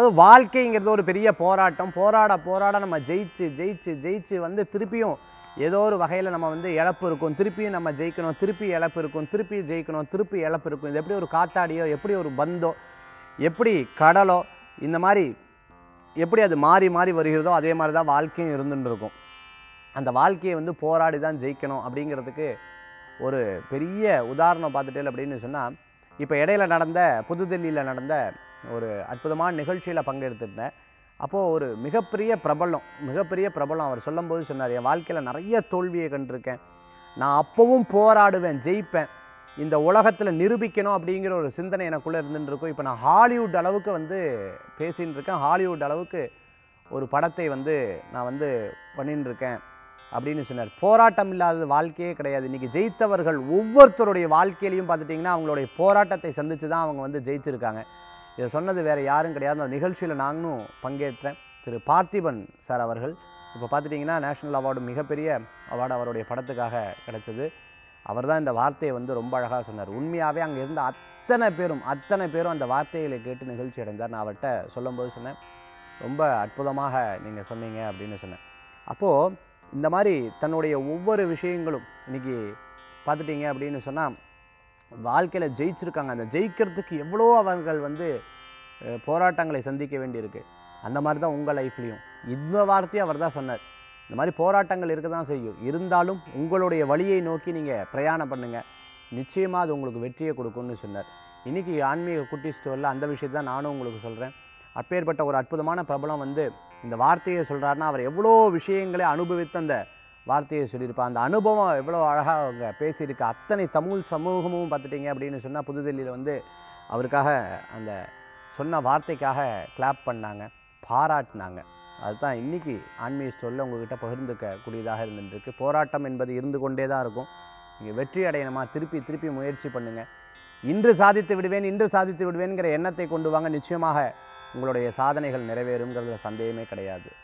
அதாவது வாழ்க்கைங்கிறது ஒரு பெரிய போராட்டம் போராட போராட நம்ம ஜெயிச்சு ஜெயிச்சு ஜெயிச்சு வந்து திருப்பியும் ஏதோ ஒரு வகையில் நம்ம வந்து இழப்பு இருக்கும் திருப்பியும் நம்ம ஜெயிக்கணும் திருப்பி இழப்பு இருக்கும் திருப்பி ஜெயிக்கணும் திருப்பி இழப்பு இருக்கும் இது எப்படி ஒரு காத்தாடியோ எப்படி ஒரு பந்தோ எப்படி கடலோ இந்த மாதிரி எப்படி அது மாறி மாறி வருகிறதோ அதே மாதிரி தான் வாழ்க்கையும் இருந்துட்டு இருக்கும் அந்த வாழ்க்கையை வந்து போராடி தான் ஜெயிக்கணும் அப்படிங்கிறதுக்கு ஒரு பெரிய உதாரணம் பார்த்துட்டே அப்படின்னு சொன்னால் இப்போ இடையில நடந்த புதுதில்லியில் நடந்த ஒரு அற்புதமான நிகழ்ச்சியில் பங்கெடுத்துட்டேன் அப்போது ஒரு மிகப்பெரிய பிரபலம் மிகப்பெரிய பிரபலம் அவர் சொல்லும்போது சொன்னார் என் வாழ்க்கையில் நிறைய தோல்வியை கண்டிருக்கேன் நான் அப்போவும் போராடுவேன் ஜெயிப்பேன் இந்த உலகத்தில் நிரூபிக்கணும் அப்படிங்கிற ஒரு சிந்தனை எனக்குள்ளே இருந்துட்டு இருக்கும் இப்போ நான் ஹாலிவுட் அளவுக்கு வந்து பேசின்னு இருக்கேன் ஹாலிவுட் அளவுக்கு ஒரு படத்தை வந்து நான் வந்து பண்ணின்னு இருக்கேன் அப்படின்னு சொன்னார் போராட்டம் இல்லாத வாழ்க்கையே கிடையாது இன்றைக்கி ஜெயித்தவர்கள் ஒவ்வொருத்தருடைய வாழ்க்கையிலையும் பார்த்துட்டிங்கன்னா அவங்களுடைய போராட்டத்தை சந்தித்து தான் அவங்க வந்து ஜெயிச்சிருக்காங்க இதை சொன்னது வேறு யாரும் கிடையாது அந்த நிகழ்ச்சியில் நாங்களும் பங்கேற்றேன் திரு பார்த்திபன் சார் அவர்கள் இப்போ பார்த்துட்டிங்கன்னா நேஷனல் அவார்டு மிகப்பெரிய அவார்டு அவருடைய படத்துக்காக கிடைச்சது அவர் தான் இந்த வார்த்தையை வந்து ரொம்ப அழகாக சொன்னார் உண்மையாகவே அங்கே இருந்த அத்தனை பேரும் அத்தனை பேரும் அந்த வார்த்தைகளை கேட்டு நிகழ்ச்சி அடைந்தார் நான் அவர்கிட்ட சொல்லும்போது சொன்னேன் ரொம்ப அற்புதமாக நீங்கள் சொன்னீங்க அப்படின்னு சொன்னேன் அப்போது இந்த மாதிரி தன்னுடைய ஒவ்வொரு விஷயங்களும் இன்றைக்கி பார்த்துட்டீங்க அப்படின்னு சொன்னால் வாழ்க்கையில் ஜெயிச்சிருக்காங்க அந்த ஜெயிக்கிறதுக்கு எவ்வளோ அவர்கள் வந்து அஹ், போராட்டங்களை சந்திக்க வேண்டியிருக்கு அந்த மாதிரி தான் உங்கள் லைஃப்லேயும் இந்த வார்த்தையை அவர் தான் சொன்னார் இந்த மாதிரி போராட்டங்கள் இருக்க தான் செய்யும் இருந்தாலும் உங்களுடைய வழியை நோக்கி நீங்கள் பிரயாணம் பண்ணுங்கள் நிச்சயமாக அது உங்களுக்கு வெற்றியை கொடுக்கும்னு சொன்னார் இன்றைக்கி ஆன்மீக குட்டி ஸ்டோரில் அந்த விஷயத்தை தான் நானும் உங்களுக்கு சொல்கிறேன் அப்பேற்பட்ட ஒரு அற்புதமான பிரபலம் வந்து இந்த வார்த்தையை சொல்கிறாருன்னா அவர் எவ்வளோ விஷயங்களை அனுபவித்து அந்த வார்த்தையை சொல்லியிருப்பார் அந்த அனுபவம் எவ்வளோ அழகாக அவங்க பேசியிருக்கு அத்தனை தமிழ் சமூகமும் பார்த்துட்டிங்க அப்படின்னு சொன்னால் புதுதில்லியில் வந்து அவருக்காக அந்த சொன்ன வார்த்தைக்காக கிளாப் பண்ணாங்க பாராட்டினாங்க அதுதான் இன்றைக்கி ஆன்மீக ஸ்டோரில் உங்ககிட்ட பகிர்ந்துக்க கூடியதாக இருந்துருக்கு போராட்டம் என்பது இருந்து கொண்டே தான் இருக்கும் நீங்கள் வெற்றி அடையணுமா திருப்பி திருப்பி முயற்சி பண்ணுங்கள் இன்று சாதித்து விடுவேன் இன்று சாதித்து விடுவேன்கிற எண்ணத்தை கொண்டு வாங்க நிச்சயமாக உங்களுடைய சாதனைகள் நிறைவேறுங்கிறதுல சந்தேகமே கிடையாது